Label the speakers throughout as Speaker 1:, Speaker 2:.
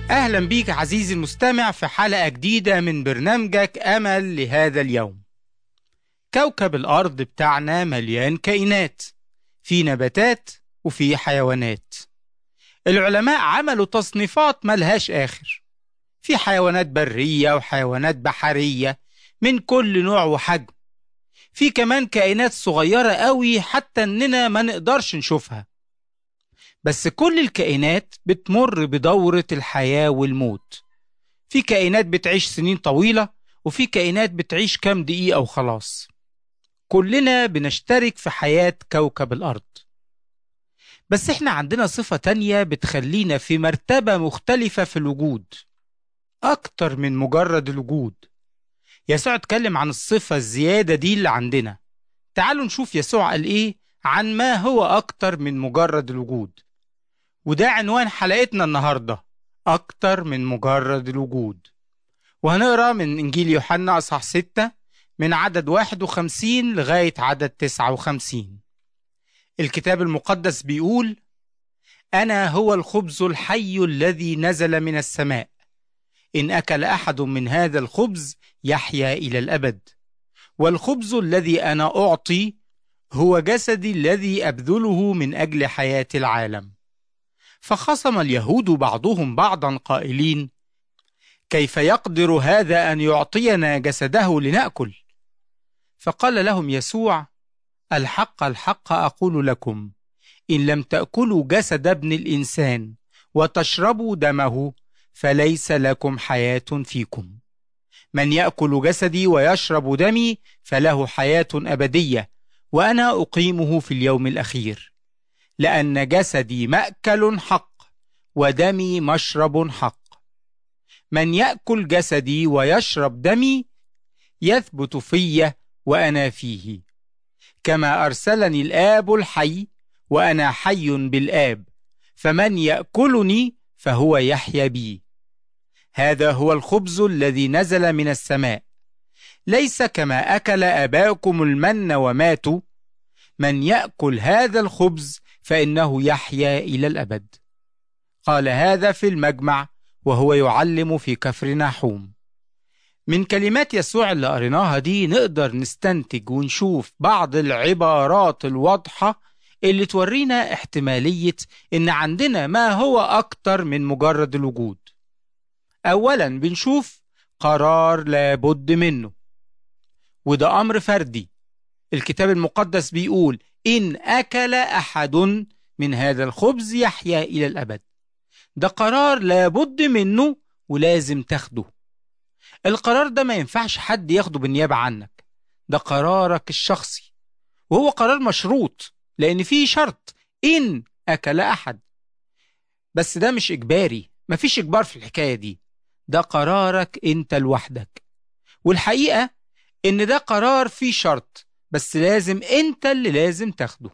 Speaker 1: أهلا بيك عزيزي المستمع في حلقة جديدة من برنامجك أمل لهذا اليوم كوكب الأرض بتاعنا مليان كائنات في نباتات وفي حيوانات العلماء عملوا تصنيفات ملهاش آخر في حيوانات برية وحيوانات بحرية من كل نوع وحجم في كمان كائنات صغيرة قوي حتى إننا ما نقدرش نشوفها بس كل الكائنات بتمر بدورة الحياة والموت في كائنات بتعيش سنين طويلة وفي كائنات بتعيش كام دقيقة وخلاص كلنا بنشترك في حياة كوكب الأرض بس احنا عندنا صفة تانية بتخلينا في مرتبة مختلفة في الوجود أكتر من مجرد الوجود يسوع اتكلم عن الصفة الزيادة دي اللي عندنا تعالوا نشوف يسوع قال ايه عن ما هو أكتر من مجرد الوجود وده عنوان حلقتنا النهاردة أكتر من مجرد الوجود وهنقرأ من إنجيل يوحنا أصحاح 6 من عدد 51 لغاية عدد 59 الكتاب المقدس بيقول أنا هو الخبز الحي الذي نزل من السماء إن أكل أحد من هذا الخبز يحيا إلى الأبد والخبز الذي أنا أعطي هو جسدي الذي أبذله من أجل حياة العالم فخصم اليهود بعضهم بعضا قائلين كيف يقدر هذا أن يعطينا جسده لنأكل فقال لهم يسوع الحق الحق أقول لكم إن لم تأكلوا جسد ابن الإنسان وتشربوا دمه فليس لكم حياة فيكم من يأكل جسدي ويشرب دمي فله حياة أبدية وأنا أقيمه في اليوم الأخير لأن جسدي مأكل حق ودمي مشرب حق من يأكل جسدي ويشرب دمي يثبت في وأنا فيه كما أرسلني الآب الحي وأنا حي بالآب فمن يأكلني فهو يحيا بي هذا هو الخبز الذي نزل من السماء ليس كما أكل آباؤكم المن وماتوا من يأكل هذا الخبز فإنه يحيا إلى الأبد قال هذا في المجمع وهو يعلم في كفر ناحوم من كلمات يسوع اللي قريناها دي نقدر نستنتج ونشوف بعض العبارات الواضحة اللي تورينا احتمالية إن عندنا ما هو أكتر من مجرد الوجود أولا بنشوف قرار لابد منه وده أمر فردي الكتاب المقدس بيقول إن أكل أحد من هذا الخبز يحيا إلى الأبد ده قرار لابد منه ولازم تاخده القرار ده ما ينفعش حد ياخده بالنيابة عنك ده قرارك الشخصي وهو قرار مشروط لأن فيه شرط إن أكل أحد بس ده مش إجباري مفيش إجبار في الحكاية دي ده قرارك أنت لوحدك والحقيقة إن ده قرار فيه شرط بس لازم أنت اللي لازم تاخده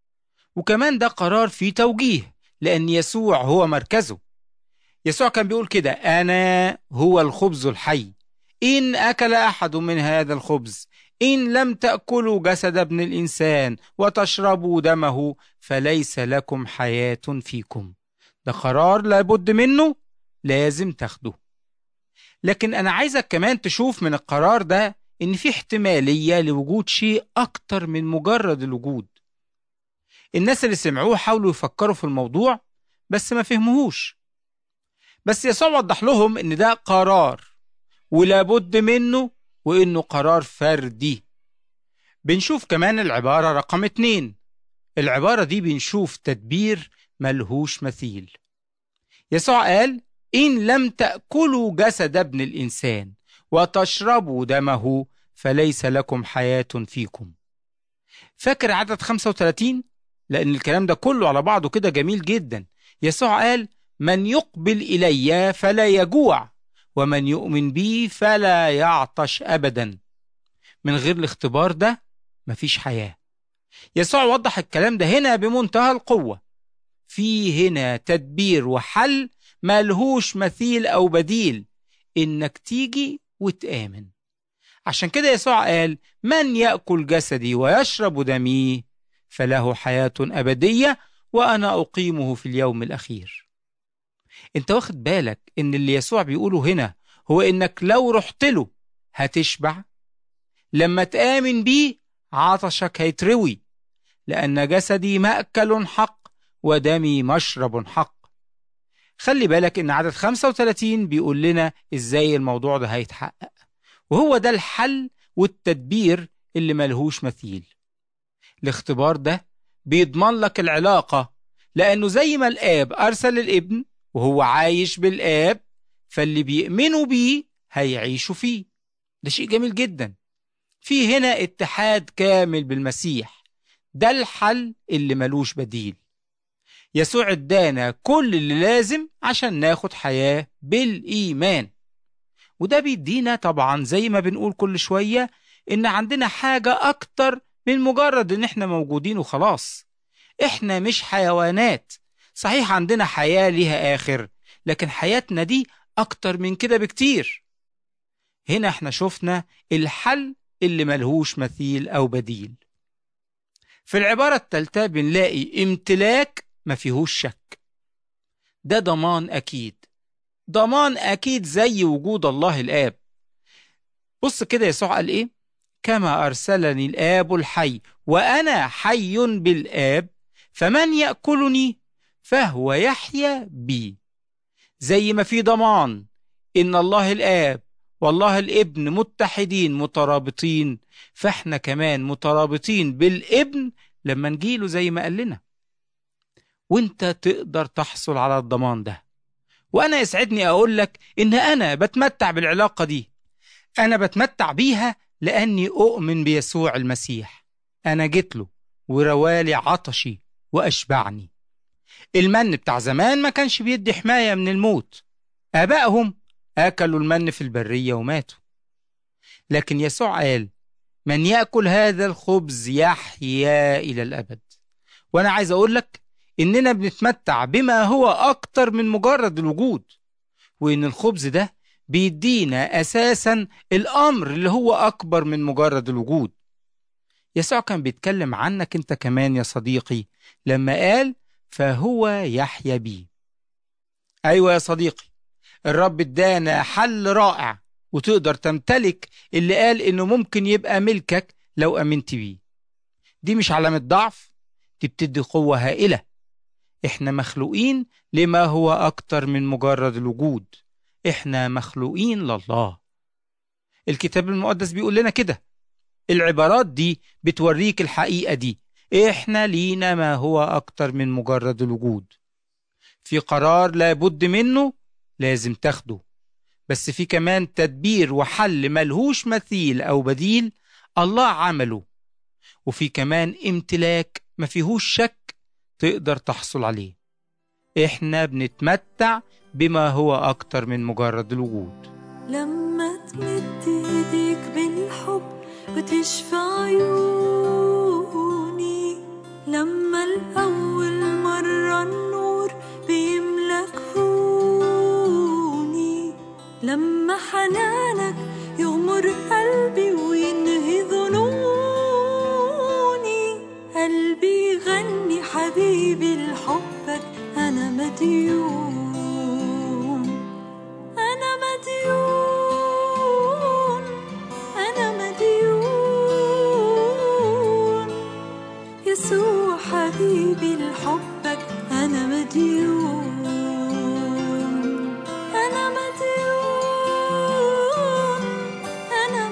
Speaker 1: وكمان ده قرار فيه توجيه لأن يسوع هو مركزه يسوع كان بيقول كده أنا هو الخبز الحي إن أكل أحد من هذا الخبز إن لم تأكلوا جسد ابن الإنسان وتشربوا دمه فليس لكم حياة فيكم ده قرار لابد منه لازم تاخده لكن أنا عايزك كمان تشوف من القرار ده إن في احتمالية لوجود شيء أكتر من مجرد الوجود الناس اللي سمعوه حاولوا يفكروا في الموضوع بس ما فهموهوش بس يسوع وضح لهم إن ده قرار ولابد منه وإنه قرار فردي بنشوف كمان العبارة رقم اتنين العبارة دي بنشوف تدبير ملهوش مثيل يسوع قال إن لم تأكلوا جسد ابن الإنسان وتشربوا دمه فليس لكم حياة فيكم فاكر عدد 35 لأن الكلام ده كله على بعضه كده جميل جدا يسوع قال من يقبل إلي فلا يجوع ومن يؤمن بي فلا يعطش أبدا من غير الاختبار ده مفيش حياة يسوع وضح الكلام ده هنا بمنتهى القوة في هنا تدبير وحل ملهوش مثيل أو بديل إنك تيجي وتآمن عشان كده يسوع قال من يأكل جسدي ويشرب دمي فله حياة أبدية وأنا أقيمه في اليوم الأخير انت واخد بالك ان اللي يسوع بيقوله هنا هو انك لو رحت له هتشبع لما تآمن بيه عطشك هيتروي لأن جسدي مأكل حق ودمي مشرب حق خلي بالك ان عدد 35 بيقول لنا ازاي الموضوع ده هيتحقق وهو ده الحل والتدبير اللي ملهوش مثيل الاختبار ده بيضمن لك العلاقة لأنه زي ما الآب أرسل الابن وهو عايش بالآب فاللي بيؤمنوا بيه هيعيشوا فيه ده شيء جميل جدا في هنا اتحاد كامل بالمسيح ده الحل اللي ملوش بديل يسوع ادانا كل اللي لازم عشان ناخد حياة بالإيمان وده بيدينا طبعا زي ما بنقول كل شوية إن عندنا حاجة أكتر من مجرد إن إحنا موجودين وخلاص إحنا مش حيوانات صحيح عندنا حياة ليها آخر لكن حياتنا دي أكتر من كده بكتير هنا إحنا شفنا الحل اللي ملهوش مثيل أو بديل في العبارة التالتة بنلاقي امتلاك ما فيهوش شك ده ضمان أكيد ضمان أكيد زي وجود الله الآب بص كده يسوع قال إيه كما أرسلني الآب الحي وأنا حي بالآب فمن يأكلني فهو يحيا بي زي ما في ضمان إن الله الآب والله الابن متحدين مترابطين فاحنا كمان مترابطين بالابن لما نجيله زي ما قال لنا وانت تقدر تحصل على الضمان ده وانا يسعدني اقول لك ان انا بتمتع بالعلاقه دي انا بتمتع بيها لاني اؤمن بيسوع المسيح انا جيت له وروالي عطشي واشبعني المن بتاع زمان ما كانش بيدي حمايه من الموت ابائهم اكلوا المن في البريه وماتوا لكن يسوع قال من ياكل هذا الخبز يحيا الى الابد وانا عايز اقول لك اننا بنتمتع بما هو اكتر من مجرد الوجود وان الخبز ده بيدينا اساسا الامر اللي هو اكبر من مجرد الوجود يسوع كان بيتكلم عنك انت كمان يا صديقي لما قال فهو يحيا بي ايوه يا صديقي الرب ادانا حل رائع وتقدر تمتلك اللي قال انه ممكن يبقى ملكك لو امنت بيه دي مش علامة ضعف دي بتدي قوة هائلة احنا مخلوقين لما هو اكتر من مجرد الوجود احنا مخلوقين لله الكتاب المقدس بيقول لنا كده العبارات دي بتوريك الحقيقة دي احنا لينا ما هو اكتر من مجرد الوجود في قرار لابد منه لازم تاخده بس في كمان تدبير وحل ملهوش مثيل او بديل الله عمله وفي كمان امتلاك ما فيهوش شك تقدر تحصل عليه احنا بنتمتع بما هو اكتر من مجرد الوجود
Speaker 2: لما تمد ايديك بالحب وتشفى عيوني لما الأول مرة النور بيملى كفوني لما حنانك يغمر قلبي وينهي ظنوني قلبي يغني حبيبي لحبك أنا مديون أنا مديون أنا مديون يسوع حبيبي لحبك أنا مديون أنا مديون أنا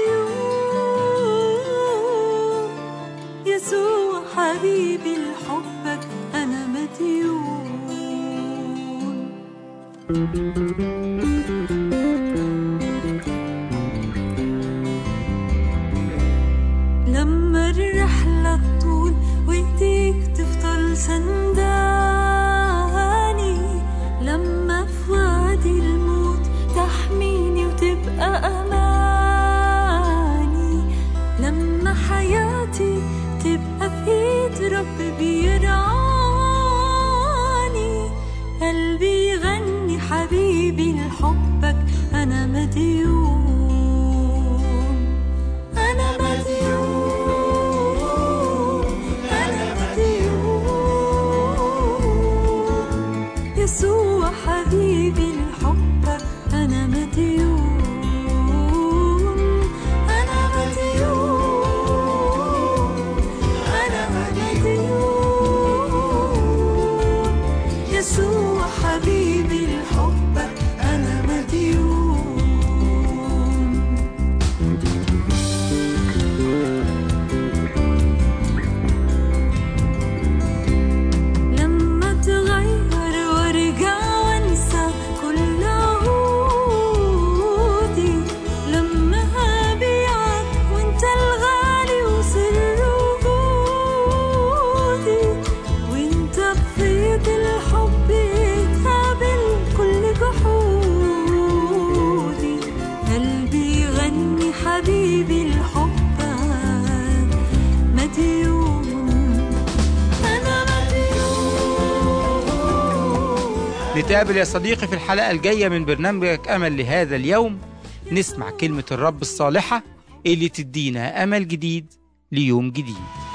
Speaker 2: مديون يسوع حبيبي لحبك أنا مديون لما الرحلة تطول وايديك تفضل سنداني لما في وادي الموت تحميني وتبقى أماني لما حياتي تبقى في ايد رب بيرعاني قلبي يغني حبيبي لحبك أنا مديون أنا مديون أنا مديون يسوع حبيبي
Speaker 1: ونتقابل يا صديقي في الحلقة الجاية من برنامجك أمل لهذا اليوم نسمع كلمة الرب الصالحة اللي تدينا أمل جديد ليوم جديد